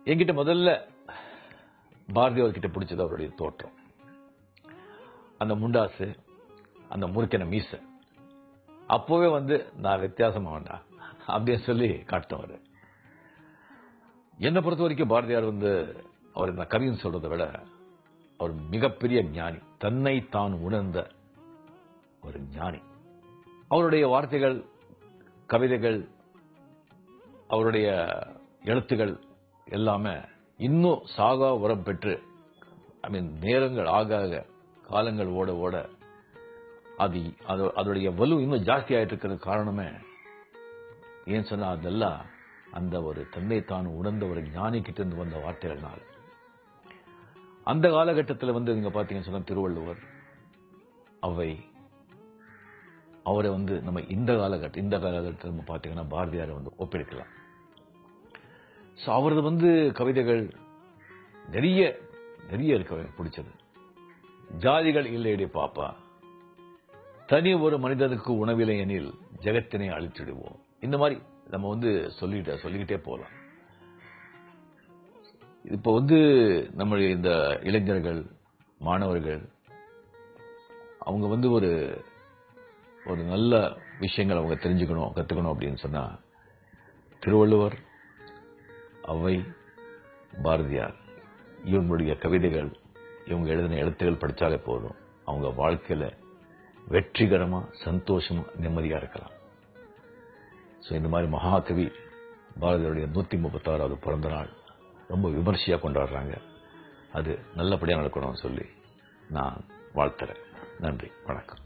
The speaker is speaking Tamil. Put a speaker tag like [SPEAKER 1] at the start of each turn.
[SPEAKER 1] என்கிட்ட முதல்ல பாரதி அவர்கிட்ட பிடிச்சது அவருடைய தோற்றம் அந்த முண்டாசு அந்த முறுக்கின மீசை அப்போவே வந்து நான் வித்தியாசமா வேண்டாம் அப்படின்னு சொல்லி காட்டினவர் என்னை பொறுத்த வரைக்கும் பாரதியார் வந்து அவர் இந்த கவின்னு சொல்றதை விட அவர் மிகப்பெரிய ஞானி தன்னை தான் உணர்ந்த ஒரு ஞானி அவருடைய வார்த்தைகள் கவிதைகள் அவருடைய எழுத்துகள் எல்லாமே இன்னும் சாகா உரம் பெற்று ஐ மீன் நேரங்கள் ஆக ஆக காலங்கள் ஓட ஓட அது அது அதோடைய வலு இன்னும் ஜாஸ்தி ஆயிட்டு இருக்கிறது காரணமே ஏன் சொன்னா அதெல்லாம் அந்த ஒரு தன்னைத்தான் உணர்ந்த ஒரு ஞானி கிட்ட இருந்து வந்த வார்த்தைகள்னால அந்த காலகட்டத்தில் வந்து நீங்க பாத்தீங்கன்னு சொன்னா திருவள்ளுவர் அவை அவரை வந்து நம்ம இந்த காலகட்டம் இந்த காலகட்டத்தில் நம்ம பார்த்தீங்கன்னா பாரதியாரை வந்து ஒப்பெடுக்கலாம் ஸோ அவரது வந்து கவிதைகள் நிறைய நிறைய இருக்கு எனக்கு பிடிச்சது ஜாதிகள் இல்லையடி பாப்பா தனி ஒரு மனிதனுக்கு உணவில்லை எனில் ஜெகத்தினை அழிச்சிடுவோம் இந்த மாதிரி நம்ம வந்து சொல்லிட்டு சொல்லிக்கிட்டே போகலாம் இப்போ வந்து நம்முடைய இந்த இளைஞர்கள் மாணவர்கள் அவங்க வந்து ஒரு ஒரு நல்ல விஷயங்கள் அவங்க தெரிஞ்சுக்கணும் கத்துக்கணும் அப்படின்னு சொன்னா திருவள்ளுவர் அவை பாரதியார் இவங்களுடைய கவிதைகள் இவங்க எழுதின எழுத்துகள் படிச்சாலே போதும் அவங்க வாழ்க்கையில வெற்றிகரமா சந்தோஷமா நிம்மதியா இருக்கலாம் ஸோ இந்த மாதிரி மகாகவி பாரதியாருடைய நூத்தி முப்பத்தாறாவது பிறந்த நாள் ரொம்ப விமர்சையா கொண்டாடுறாங்க அது நல்லபடியா நடக்கணும்னு சொல்லி நான் வாழ்த்துறேன் நன்றி வணக்கம்